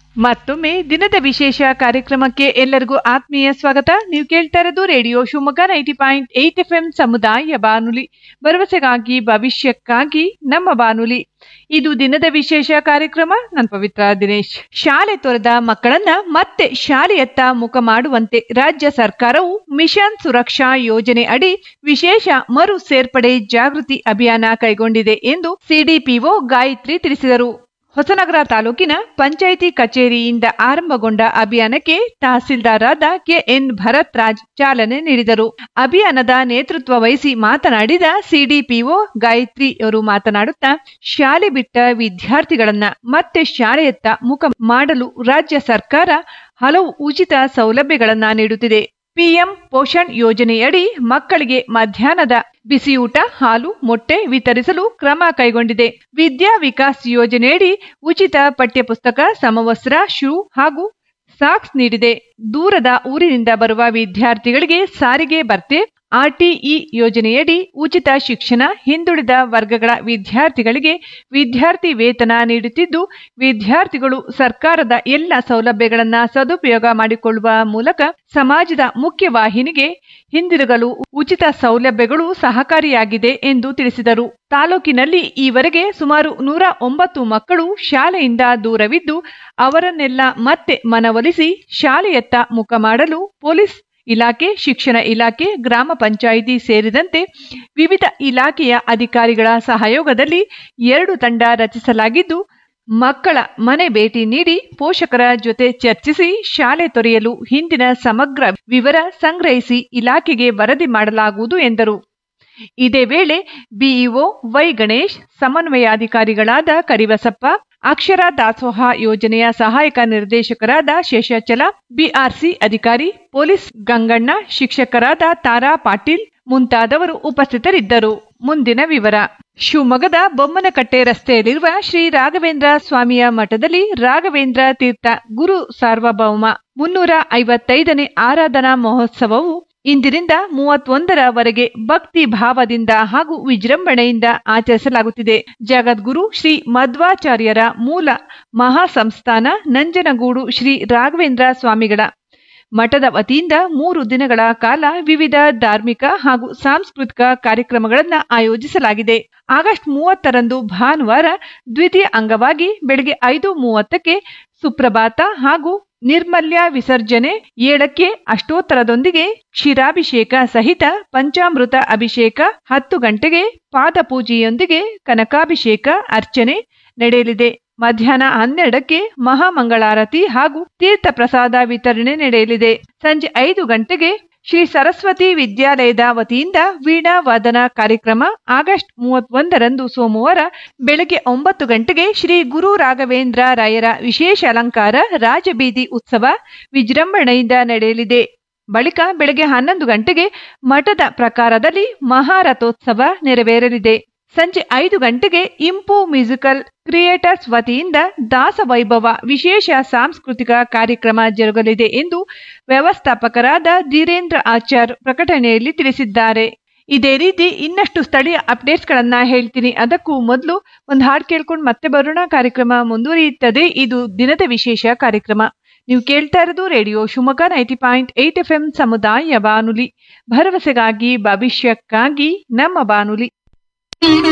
ಮತ್ತೊಮ್ಮೆ ದಿನದ ವಿಶೇಷ ಕಾರ್ಯಕ್ರಮಕ್ಕೆ ಎಲ್ಲರಿಗೂ ಆತ್ಮೀಯ ಸ್ವಾಗತ ನೀವು ಕೇಳ್ತಾ ಇರೋದು radio Shivamogga ninety point eight F M ಸಮುದಾಯ ಬಾನುಲಿ ಭರವಸೆಗಾಗಿ ಭವಿಷ್ಯಕ್ಕಾಗಿ ನಮ್ಮ ಬಾನುಲಿ ಇದು ದಿನದ ವಿಶೇಷ ಕಾರ್ಯಕ್ರಮ ನಾನು ಪವಿತ್ರ ದಿನೇಶ್ ಶಾಲೆ ತೊರೆದ ಮಕ್ಕಳನ್ನ ಮತ್ತೆ ಶಾಲೆಯತ್ತ ಮುಖ ಮಾಡುವಂತೆ ರಾಜ್ಯ ಸರ್ಕಾರವು ಮಿಷನ್ ಸುರಕ್ಷಾ ಯೋಜನೆ ಅಡಿ ವಿಶೇಷ ಮರು ಸೇರ್ಪಡೆ ಜಾಗೃತಿ ಅಭಿಯಾನ ಕೈಗೊಂಡಿದೆ ಎಂದು ಸಿಡಿಪಿಒ ಗಾಯತ್ರಿ ತಿಳಿಸಿದರು ಹೊಸನಗರ ತಾಲೂಕಿನ ಪಂಚಾಯಿತಿ ಕಚೇರಿಯಿಂದ ಆರಂಭಗೊಂಡ ಅಭಿಯಾನಕ್ಕೆ ತಹಸೀಲ್ದಾರಾದ ಕೆಎನ್ ಭರತ್ ರಾಜ್ ಚಾಲನೆ ನೀಡಿದರು ಅಭಿಯಾನದ ನೇತೃತ್ವ ವಹಿಸಿ ಮಾತನಾಡಿದ ಸಿಡಿಪಿಒ ಗಾಯತ್ರಿ ಅವರು ಮಾತನಾಡುತ್ತಾ ಶಾಲೆ ಬಿಟ್ಟ ವಿದ್ಯಾರ್ಥಿಗಳನ್ನ ಮತ್ತೆ ಶಾಲೆಯತ್ತ ಮುಖ ಮಾಡಲು ರಾಜ್ಯ ಸರ್ಕಾರ ಹಲವು ಉಚಿತ ಸೌಲಭ್ಯಗಳನ್ನ ನೀಡುತ್ತಿದೆ ಪಿಎಂ ಪೋಷಣ್ ಯೋಜನೆಯಡಿ ಮಕ್ಕಳಿಗೆ ಮಧ್ಯಾಹ್ನದ ಬಿಸಿಯೂಟ ಹಾಲು ಮೊಟ್ಟೆ ವಿತರಿಸಲು ಕ್ರಮ ಕೈಗೊಂಡಿದೆ ವಿದ್ಯಾ ವಿಕಾಸ್ ಯೋಜನೆಯಡಿ ಉಚಿತ ಪಠ್ಯಪುಸ್ತಕ ಸಮವಸ್ತ್ರ ಶೂ ಹಾಗೂ ಸಾಕ್ಸ್ ನೀಡಿದೆ ದೂರದ ಊರಿನಿಂದ ಬರುವ ವಿದ್ಯಾರ್ಥಿಗಳಿಗೆ ಸಾರಿಗೆ ಭತ್ಯೆ ಆರ್ಟಿಇ ಯೋಜನೆಯಡಿ ಉಚಿತ ಶಿಕ್ಷಣ ಹಿಂದುಳಿದ ವರ್ಗಗಳ ವಿದ್ಯಾರ್ಥಿಗಳಿಗೆ ವಿದ್ಯಾರ್ಥಿ ವೇತನ ನೀಡುತ್ತಿದ್ದು ವಿದ್ಯಾರ್ಥಿಗಳು ಸರ್ಕಾರದ ಎಲ್ಲ ಸೌಲಭ್ಯಗಳನ್ನ ಸದುಪಯೋಗ ಮಾಡಿಕೊಳ್ಳುವ ಮೂಲಕ ಸಮಾಜದ ಮುಖ್ಯ ವಾಹಿನಿಗೆ ಹಿಂದಿರುಗಲು ಉಚಿತ ಸೌಲಭ್ಯಗಳು ಸಹಕಾರಿಯಾಗಿದೆ ಎಂದು ತಿಳಿಸಿದರು ತಾಲೂಕಿನಲ್ಲಿ ಈವರೆಗೆ ಸುಮಾರು ನೂರ ಒಂಬತ್ತು ಮಕ್ಕಳು ಶಾಲೆಯಿಂದ ದೂರವಿದ್ದು ಅವರನ್ನೆಲ್ಲ ಮತ್ತೆ ಮನವೊಲಿಸಿ ಶಾಲೆಯತ್ತ ಮುಖ ಮಾಡಲು ಪೊಲೀಸ್ ಇಲಾಖೆ ಶಿಕ್ಷಣ ಇಲಾಖೆ ಗ್ರಾಮ ಪಂಚಾಯಿತಿ ಸೇರಿದಂತೆ ವಿವಿಧ ಇಲಾಖೆಯ ಅಧಿಕಾರಿಗಳ ಸಹಯೋಗದಲ್ಲಿ ಎರಡು ತಂಡ ರಚಿಸಲಾಗಿದ್ದು ಮಕ್ಕಳ ಮನೆ ಭೇಟಿ ನೀಡಿ ಪೋಷಕರ ಜೊತೆ ಚರ್ಚಿಸಿ ಶಾಲೆ ತೊರೆಯಲು ಹಿಂದಿನ ಸಮಗ್ರ ವಿವರ ಸಂಗ್ರಹಿಸಿ ಇಲಾಖೆಗೆ ವರದಿ ಮಾಡಲಾಗುವುದು ಎಂದರು ಇದೇ ವೇಳೆ ಬಿಇಒ ವೈ ಗಣೇಶ್ ಸಮನ್ವಯಾಧಿಕಾರಿಗಳಾದ ಕರಿಬಸಪ್ಪ ಅಕ್ಷರ ದಾಸೋಹ ಯೋಜನೆಯ ಸಹಾಯಕ ನಿರ್ದೇಶಕರಾದ ಶೇಷಾಚಲ ಬಿಆರ್ಸಿ ಅಧಿಕಾರಿ ಪೊಲೀಸ್ ಗಂಗಣ್ಣ ಶಿಕ್ಷಕರಾದ ತಾರಾ ಪಾಟೀಲ್ ಮುಂತಾದವರು ಉಪಸ್ಥಿತರಿದ್ದರು ಮುಂದಿನ ವಿವರ ಶಿವಮೊಗ್ಗದ ಬೊಮ್ಮನಕಟ್ಟೆ ರಸ್ತೆಯಲ್ಲಿರುವ ಶ್ರೀ ರಾಘವೇಂದ್ರ ಸ್ವಾಮಿಯ ಮಠದಲ್ಲಿ ರಾಘವೇಂದ್ರ ತೀರ್ಥ ಗುರು ಸಾರ್ವಭೌಮ ಮುನ್ನೂರ ಐವತ್ತೈದನೇ ಆರಾಧನಾ ಮಹೋತ್ಸವವು ಇಂದಿನಿಂದ ಮೂವತ್ತೊಂದರವರೆಗೆ ಭಕ್ತಿ ಭಾವದಿಂದ ಹಾಗೂ ವಿಜೃಂಭಣೆಯಿಂದ ಆಚರಿಸಲಾಗುತ್ತಿದೆ ಜಗದ್ಗುರು ಶ್ರೀ ಮಧ್ವಾಚಾರ್ಯರ ಮೂಲ ಮಹಾಸಂಸ್ಥಾನ ನಂಜನಗೂಡು ಶ್ರೀ ರಾಘವೇಂದ್ರ ಸ್ವಾಮಿಗಳ ಮಠದ ವತಿಯಿಂದ ಮೂರು ದಿನಗಳ ಕಾಲ ವಿವಿಧ ಧಾರ್ಮಿಕ ಹಾಗೂ ಸಾಂಸ್ಕೃತಿಕ ಕಾರ್ಯಕ್ರಮಗಳನ್ನು ಆಯೋಜಿಸಲಾಗಿದೆ ಆಗಸ್ಟ್ ಮೂವತ್ತರಂದು ಭಾನುವಾರ ದ್ವಿತೀಯ ಅಂಗವಾಗಿ ಬೆಳಗ್ಗೆ ಐದು ಮೂವತ್ತಕ್ಕೆ ಸುಪ್ರಭಾತ ಹಾಗೂ ನಿರ್ಮಲ್ಯ ವಿಸರ್ಜನೆ ಏಳಕ್ಕೆ ಅಷ್ಟೋತ್ತರದೊಂದಿಗೆ ಕ್ಷೀರಾಭಿಷೇಕ ಸಹಿತ ಪಂಚಾಮೃತ ಅಭಿಷೇಕ ಹತ್ತು ಗಂಟೆಗೆ ಪಾದಪೂಜೆಯೊಂದಿಗೆ ಕನಕಾಭಿಷೇಕ ಅರ್ಚನೆ ನಡೆಯಲಿದೆ ಮಧ್ಯಾಹ್ನ ಹನ್ನೆರಡಕ್ಕೆ ಮಹಾಮಂಗಳಾರತಿ ಹಾಗೂ ತೀರ್ಥ ಪ್ರಸಾದ ವಿತರಣೆ ನಡೆಯಲಿದೆ ಸಂಜೆ ಐದು ಗಂಟೆಗೆ ಶ್ರೀ ಸರಸ್ವತಿ ವಿದ್ಯಾಲಯದ ವತಿಯಿಂದ ವೀಣಾ ವಾದನ ಕಾರ್ಯಕ್ರಮ ಆಗಸ್ಟ್ ಮೂವತ್ತೊಂದರಂದು ಸೋಮವಾರ ಬೆಳಗ್ಗೆ ಒಂಬತ್ತು ಗಂಟೆಗೆ ಶ್ರೀ ಗುರು ರಾಘವೇಂದ್ರ ರಾಯರ ವಿಶೇಷ ಅಲಂಕಾರ ರಾಜಬೀದಿ ಉತ್ಸವ ವಿಜೃಂಭಣೆಯಿಂದ ನಡೆಯಲಿದೆ ಬಳಿಕ ಬೆಳಗ್ಗೆ ಹನ್ನೊಂದು ಗಂಟೆಗೆ ಮಠದ ಪ್ರಕಾರದಲ್ಲಿ ಮಹಾರಥೋತ್ಸವ ನೆರವೇರಲಿದೆ ಸಂಜೆ ಐದು ಗಂಟೆಗೆ ಇಂಪು ಮ್ಯೂಸಿಕಲ್ ಕ್ರಿಯೇಟರ್ಸ್ ವತಿಯಿಂದ ದಾಸ ವೈಭವ ವಿಶೇಷ ಸಾಂಸ್ಕೃತಿಕ ಕಾರ್ಯಕ್ರಮ ಜರುಗಲಿದೆ ಎಂದು ವ್ಯವಸ್ಥಾಪಕರಾದ ಧೀರೇಂದ್ರ ಆಚಾರ್ ಪ್ರಕಟಣೆಯಲ್ಲಿ ತಿಳಿಸಿದ್ದಾರೆ ಇದೇ ರೀತಿ ಇನ್ನಷ್ಟು ಸ್ಥಳೀಯ ಅಪ್ಡೇಟ್ಸ್ಗಳನ್ನ ಹೇಳ್ತೀನಿ ಅದಕ್ಕೂ ಮೊದಲು ಒಂದು ಹಾಡು ಕೇಳ್ಕೊಂಡು ಮತ್ತೆ ಬರೋಣ ಕಾರ್ಯಕ್ರಮ ಮುಂದುವರಿಯುತ್ತದೆ ಇದು ದಿನದ ವಿಶೇಷ ಕಾರ್ಯಕ್ರಮ ನೀವು ಕೇಳ್ತಾ ಇರೋದು radio Shivamogga ninety point eight F M ಸಮುದಾಯ ಬಾನುಲಿ ಭರವಸೆಗಾಗಿ ಭವಿಷ್ಯಕ್ಕಾಗಿ ನಮ್ಮ ಬಾನುಲಿ